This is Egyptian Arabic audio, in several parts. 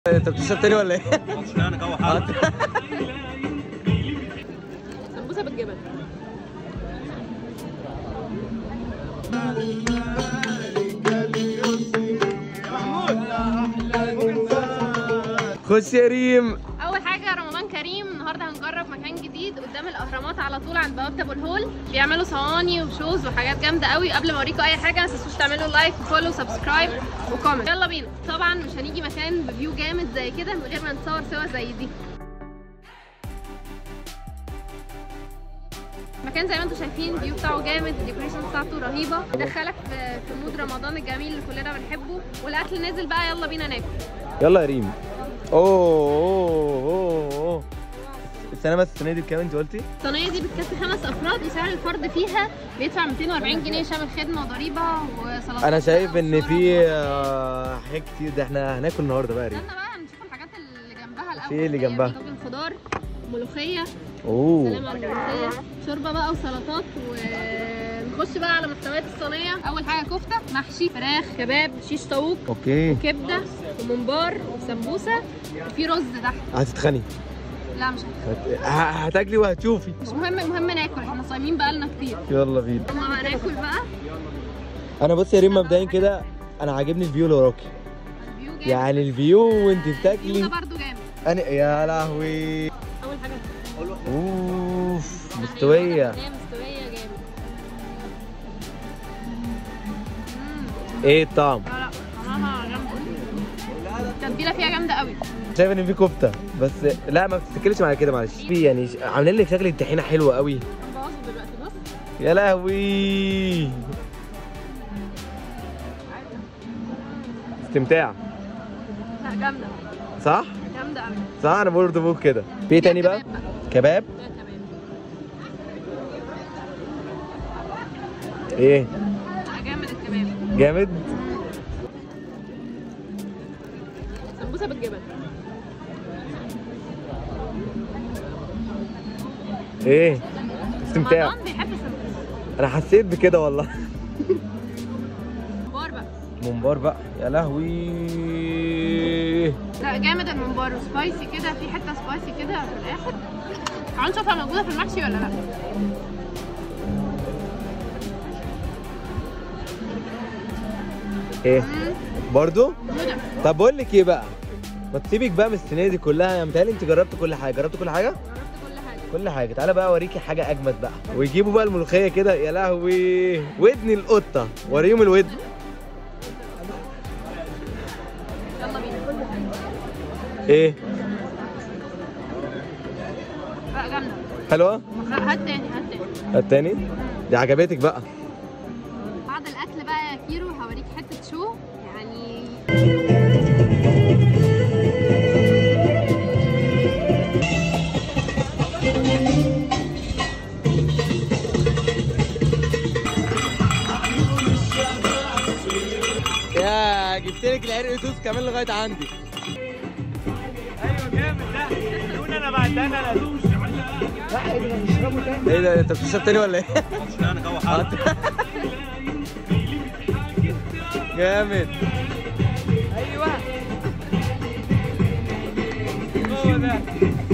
انت بتشرب تاني ولا ايه؟ لا انا جو حار سمبوسه بالجبن خش يا ريم اول حاجه رمضان كريم النهارده هنجرب مكان جديد قدام الاهرامات على طول عند بوابه ابو الهول بيعملوا صواني وشوز وحاجات جامده قوي قبل ما اوريكم اي حاجه ما تنسوش تعملوا لايك وفولو وسبسكرايب وكومنت يلا بينا طبعا مش هنيجي مكان بفيو جامد زي كده من غير ما نتصور سوا زي دي مكان زي ما انتم شايفين الفيو بتاعه جامد الديكوريشن بتاعته رهيبه يدخلك في في مود رمضان الجميل اللي كلنا بنحبه والاكل نازل بقى يلا بينا ناكل يلا يا ريم اوه اوه اوه اوه السنه بس السنه دي بكام انت قلتي؟ الصينيه دي بتكفي خمس افراد وسعر الفرد فيها بيدفع 240 جنيه شامل خدمه وضريبه وسلطات انا شايف بقى ان وسلطة. في آه، حاجات كتير ده احنا هناكل النهارده بقى يا ريم استنى بقى نشوف الحاجات اللي جنبها الاول في إيه اللي هي جنبها؟ طاجن خضار ملوخيه اوه سلام على الملوخيه شوربه بقى وسلطات ونخش بقى على محتويات الصينيه اول حاجه كفته محشي فراخ كباب شيش طاووق اوكي كبده وممبار وسمبوسه وفي رز تحت هتتخني لا مش هت- هت- ه- هتاكلي وهتشوفي مش مهم المهم ناكل احنا صايمين بقالنا كتير يلا بينا يلا هناكل بقى انا بص يا ريم مبدئيا كده انا عاجبني الفيو اللي وراكي الفيو جامد يعني الفيو وانت الفيو بتاكلي ده برضه جامد انا يا لهوي اول حاجه اوف مستويه هي مستويه جامد مم. ايه الطعم لا لا طعمها جامد التتبيله فيها جامده قوي شايف ان في كفته بس لا ما بتتكلمش معايا كده معلش في يعني ش- عاملين لك شكل الطحينه حلوه قوي هنبوظه دلوقتي بص يا لهوي استمتاع لا جامده صح جامده قوي صح انا برضه بقول كده في إيه تاني بقى كباب ده كمان ايه لا جامد الكباب جامد سمبوسه بالجبن ايه استمتاع رمضان بيحب السمبوسه انا حسيت بكده والله ممبار بقى ممبار بقى يا لهوي لا جامد الممبار وسبايسي كده في حته سبايسي كده في الاخر تعالوا نشوفها موجوده في المحشي ولا لا ايه مم، برضو موجوده طب بقول لك ايه بقى ما تسيبك بقى من السنه دي كلها يا متهيألي انت جربت كل حاجه جربت كل حاجه جربت كل حاجه كل حاجه تعالى بقى اوريكي حاجه اجمد بقى ويجيبوا بقى الملوخيه كده يا لهوي ودن القطه وريهم الودن يلا بينا ايه لا جامده حلوه لا، هات تاني هات تاني التاني دي عجبتك بقى بعد الاكل بقى يا كيرو هوريك حته شو يعني يا جبت لك العرق يدوس كمان لغايه عندي ايوه جامد ده قول انا بعد ده انا ادوس ايه ده انت بتشرب تاني ولا ايه لا انا جو حار جامد ايوه هو ده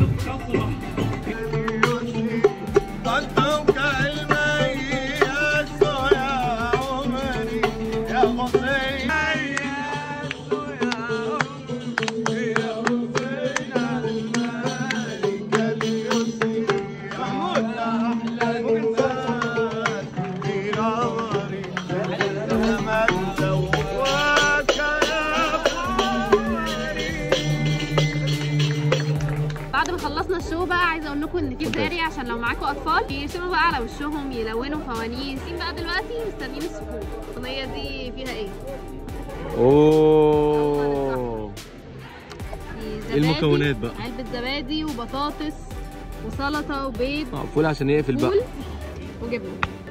بعد ما خلصنا الشو بقى عايزه اقول لكم ان في زاري عشان لو معاكم اطفال يرسموا بقى على وشهم يلونوا فوانيس بقى دلوقتي مستنيين السحور الصينيه دي فيها ايه اوه في إيه المكونات بقى؟ علبه زبادي وبطاطس وسلطه وبيض اه فول عشان يقفل فول بقى وجبنه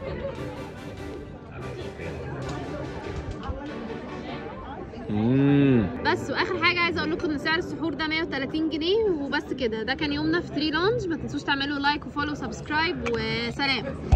امم بس واخر حاجه عايزه اقول لكم ان سعر السحور ده 130 جنيه وبس كده ده كان يومنا في 3 لونج ما تنسوش تعملوا لايك وفولو وسبسكرايب وسلام